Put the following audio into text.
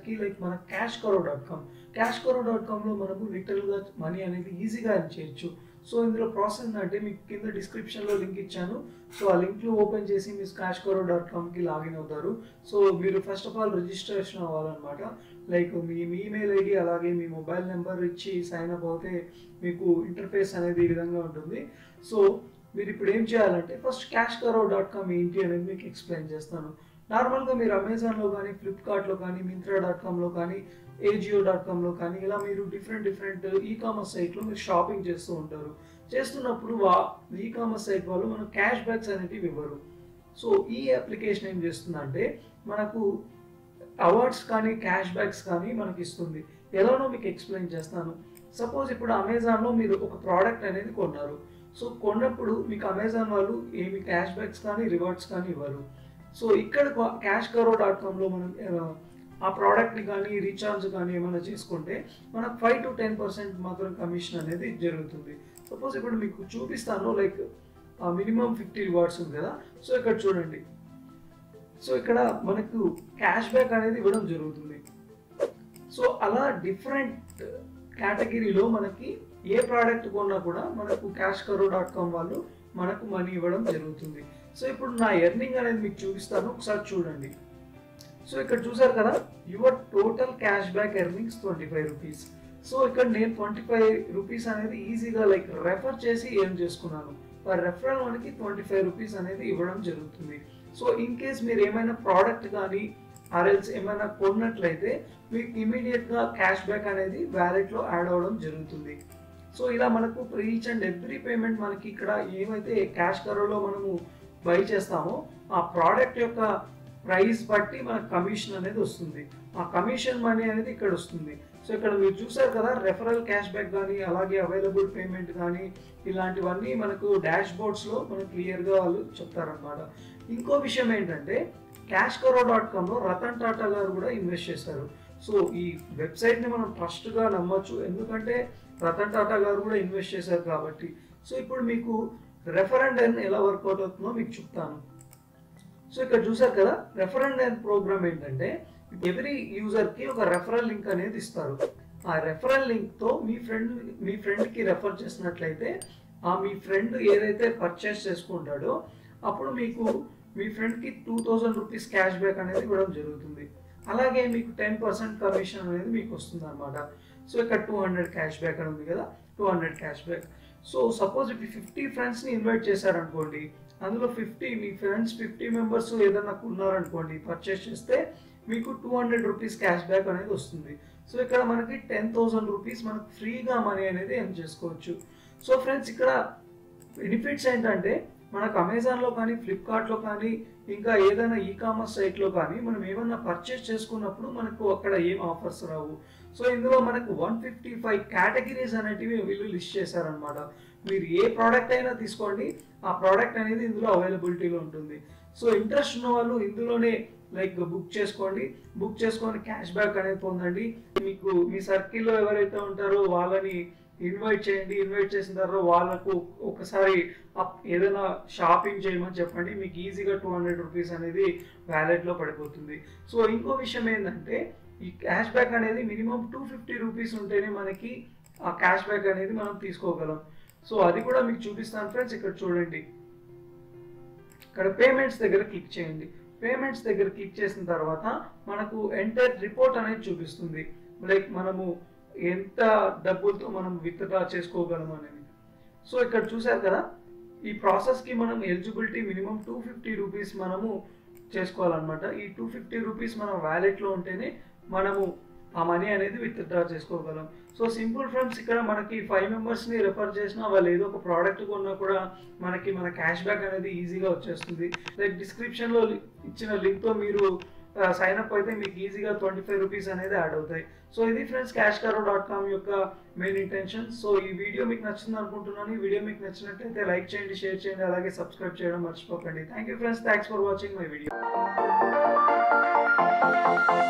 వెబ్సైట్కి లైక్ మన CashKaro dot com CashKaro dot కామ్లో మనకు లిటరల్గా మనీ అనేది ఈజీగా ఎర్న్ చేయొచ్చు సో ఇందులో ప్రాసెస్ ఏంటంటే మీకు కింద డిస్క్రిప్షన్లో లింక్ ఇచ్చాను సో ఆ లింక్లో ఓపెన్ చేసి మీరు క్యాష్ కరో డాట్ కామ్కి లాగిన్ అవుతారు సో మీరు ఫస్ట్ ఆఫ్ ఆల్ రిజిస్ట్రేషన్ అవ్వాలన్నమాట లైక్ మీ మీ ఈమెయిల్ ఐడి అలాగే మీ మొబైల్ నెంబర్ ఇచ్చి సైన్ అప్ అవుతే మీకు ఇంటర్ఫేస్ అనేది ఈ విధంగా ఉంటుంది సో మీరు ఇప్పుడు ఏం చేయాలంటే first CashKaro dot com ఏంటి అనేది మీకు ఎక్స్ప్లెయిన్ చేస్తాను నార్మల్గా మీరు అమెజాన్లో కానీ ఫ్లిప్కార్ట్లో కానీ మింత్రా డాట్ కామ్లో కానీ ఏజియో డాట్ కామ్లో కానీ ఇలా మీరు డిఫరెంట్ డిఫరెంట్ ఈ కామర్స్ సైట్లో మీరు షాపింగ్ చేస్తూ ఉంటారు చేస్తున్నప్పుడు వా ఈ కామర్స్ సైట్ వాళ్ళు మనకు క్యాష్ బ్యాక్స్ అనేటివి ఇవ్వరు సో ఈ అప్లికేషన్ ఏం చేస్తుందంటే మనకు అవార్డ్స్ కానీ క్యాష్ బ్యాక్స్ కానీ మనకి ఇస్తుంది ఎలానో మీకు ఎక్స్ప్లెయిన్ చేస్తాను సపోజ్ ఇప్పుడు అమెజాన్లో మీరు ఒక ప్రోడక్ట్ అనేది కొన్నారు సో కొన్నప్పుడు మీకు అమెజాన్ వాళ్ళు ఏమి క్యాష్ బ్యాక్స్ కానీ రివార్డ్స్ కానీ ఇవ్వరు సో ఇక్కడ క్యాష్ కరో డాట్ కామ్లో మనం ఆ, ఆ ప్రోడక్ట్ని కానీ రీఛార్జ్ కానీ ఏమైనా చేసుకుంటే మనకు ఫైవ్ టు టెన్ పర్సెంట్ మాత్రం కమిషన్ అనేది జరుగుతుంది సపోజ్ ఇప్పుడు మీకు చూపిస్తాను లైక్ మినిమం ఫిఫ్టీ రివార్డ్స్ ఉంది కదా సో ఇక్కడ చూడండి సో ఇక్కడ మనకు క్యాష్ బ్యాక్ అనేది ఇవ్వడం జరుగుతుంది సో అలా డిఫరెంట్ కేటగిరీలో మనకి ఏ ప్రోడక్ట్ కొన్నా కూడా మనకు క్యాష్ కరో డాట్ కామ్ వాళ్ళు మనకు మనీ ఇవ్వడం జరుగుతుంది సో ఇప్పుడు నా ఎర్నింగ్ అనేది మీకు చూపిస్తాను ఒకసారి చూడండి సో ఇక్కడ చూసారు కదా your total cash back earnings twenty five rupees so ఇక్కడ నేను ట్వంటీ ఫైవ్ రూపీస్ అనేది ఈజీగా లైక్ రెఫర్ చేసి ఏం చేసుకున్నాను పర్ రెఫరల్ మనకి ట్వంటీ ఫైవ్ రూపీస్ అనేది ఇవ్వడం జరుగుతుంది సో ఇన్ కేస్ మీరు ఏమైనా ప్రోడక్ట్ కానీ ఆర్ఎల్స్ ఏమైనా కొన్నట్లయితే మీకు ఇమీడియట్గా క్యాష్ బ్యాక్ అనేది వ్యాలెట్లో యాడ్ అవ్వడం జరుగుతుంది సో ఇలా మనకు ఈచ్ అండ్ ఎవ్రీ పేమెంట్ మనకి ఇక్కడ ఏమైతే క్యాష్ కరోలో మనము బై చేస్తామో ఆ ప్రోడక్ట్ యొక్క ప్రైస్ బట్టి మనకు కమిషన్ అనేది వస్తుంది ఆ కమిషన్ మనీ అనేది ఇక్కడ వస్తుంది సో ఇక్కడ మీరు చూసారు కదా రెఫరల్ క్యాష్ బ్యాక్ కానీ అలాగే అవైలబుల్ పేమెంట్ కానీ ఇలాంటివన్నీ మనకు డాష్ బోర్డ్స్లో మనకు క్లియర్గా వాళ్ళు చెప్తారనమాట ఇంకో విషయం ఏంటంటే cash CashKaro dot కామ్లో Ratan Tata గారు కూడా ఇన్వెస్ట్ చేశారు సో ఈ వెబ్సైట్ని మనం ట్రస్ట్గా నమ్మొచ్చు ఎందుకంటే రతన్ టాటా గారు కూడా ఇన్వెస్ట్ చేశారు కాబట్టి సో ఇప్పుడు మీకు రెఫరెండ్ ఎన్ ఎలా వర్కౌట్ అవుతుందో మీకు చెప్తాను సో ఇక్కడ చూసారు కదా రెఫరెండ్ ఎన్ ప్రోగ్రామ్ ఏంటంటే ఎవ్రీ యూజర్కి ఒక రెఫరల్ లింక్ అనేది ఇస్తారు ఆ రెఫరల్ లింక్తో మీ ఫ్రెండ్ మీ ఫ్రెండ్కి రెఫర్ చేసినట్లయితే ఆ మీ ఫ్రెండ్ ఏదైతే పర్చేస్ చేసుకుంటాడో అప్పుడు మీకు మీ ఫ్రెండ్కి two thousand rupees cash back అనేది ఇవ్వడం జరుగుతుంది అలాగే మీకు టెన్ పర్సెంట్ కమిషన్ అనేది మీకు వస్తుంది అనమాట సో ఇక్కడ టూ హండ్రెడ్ క్యాష్ బ్యాక్ అని ఉంది కదా two hundred cash back so suppose ఇప్పుడు ఫిఫ్టీ ఫ్రెండ్స్ని ఇన్వైట్ చేశారనుకోండి అందులో ఫిఫ్టీ మీ ఫ్రెండ్స్ ఫిఫ్టీ మెంబర్స్ ఏదైనా ఉన్నారనుకోండి పర్చేస్ చేస్తే మీకు two hundred rupees cash back అనేది వస్తుంది సో ఇక్కడ మనకి టెన్ థౌసండ్ రూపీస్ మనకు ఫ్రీగా మనీ అనేది ఎర్న్ చేసుకోవచ్చు సో ఫ్రెండ్స్ ఇక్కడ బెనిఫిట్స్ ఏంటంటే మనకు అమెజాన్లో కానీ ఫ్లిప్కార్ట్లో కానీ ఇంకా ఏదైనా ఈ కామర్స్ సైట్లో కానీ మనం ఏమన్నా పర్చేస్ చేసుకున్నప్పుడు మనకు అక్కడ ఏం ఆఫర్స్ రావు సో ఇందులో మనకు వన్ ఫిఫ్టీ ఫైవ్ కేటగిరీస్ అనేటివి వీళ్ళు లిస్ట్ చేశారనమాట మీరు ఏ ప్రోడక్ట్ అయినా తీసుకోండి ఆ ప్రోడక్ట్ అనేది ఇందులో అవైలబిలిటీలో ఉంటుంది సో ఇంట్రెస్ట్ ఉన్న వాళ్ళు ఇందులోనే లైక్ బుక్ చేసుకోండి బుక్ చేసుకొని క్యాష్ బ్యాక్ అనేది పొందండి మీకు మీ సర్కిల్లో ఎవరైతే ఉంటారో వాళ్ళని ఇన్వైట్ చేయండి ఇన్వైట్ చేసిన తర్వాత వాళ్ళకు ఒకసారి అప్- ఏదైనా షాపింగ్ చేయమని చెప్పండి మీకు ఈజీగా టూ హండ్రెడ్ రూపీస్ అనేది వ్యాలెట్లో పడిపోతుంది సో ఇంకో విషయం ఏంటంటే ఈ క్యాష్ బ్యాక్ అనేది మినిమం టూ ఫిఫ్టీ రూపీస్ ఉంటేనే మనకి ఆ క్యాష్ బ్యాక్ అనేది మనం తీసుకోగలం సో అది కూడా మీకు చూపిస్తాను ఫ్రెండ్స్ ఇక్కడ చూడండి ఇక్కడ పేమెంట్స్ దగ్గర క్లిక్ చేయండి పేమెంట్స్ దగ్గర క్లిక్ చేసిన తర్వాత మనకు ఎంటర్ రిపోర్ట్ అనేది చూపిస్తుంది లైక్ మనము ఎంత డబ్బులతో మనం విత్డ్రా చేసుకోగలం అనేది సో ఇక్కడ చూసారు కదా ఈ ప్రాసెస్కి మనం eligibility minimum two fifty rupees మనము చేసుకోవాలన్నమాట ఈ టూ ఫిఫ్టీ రూపీస్ మన వ్యాలెట్లో ఉంటేనే మనము ఆ మనీ అనేది విత్డ్రా చేసుకోగలం సో సింపుల్ ఫ్రెండ్స్ ఇక్కడ మనకి ఫైవ్ మెంబర్స్ని రెఫర్ చేసినా వాళ్ళు ఏదో ఒక ప్రోడక్ట్ కొన్నా కూడా మనకి మన క్యాష్ బ్యాక్ అనేది ఈజీగా వచ్చేస్తుంది లైక్ డిస్క్రిప్షన్లో ఇచ్చిన లింక్తో మీరు సైన్ అప్ అయితే మీకు ఈజీగా ట్వంటీ ఫైవ్ రూపీస్ అనేది యాడ్ అవుతాయి సో ఇది friends CashKaro dot com యొక్క మెయిన్ ఇంటెన్షన్ సో ఈ వీడియో మీకు నచ్చింది అనుకుంటున్నాను ఈ వీడియో మీకు నచ్చినట్టయితే లైక్ చేయండి షేర్ చేయండి అలాగే సబ్స్క్రైబ్ చేయడం మర్చిపోకండి thank you friends thanks for watching my video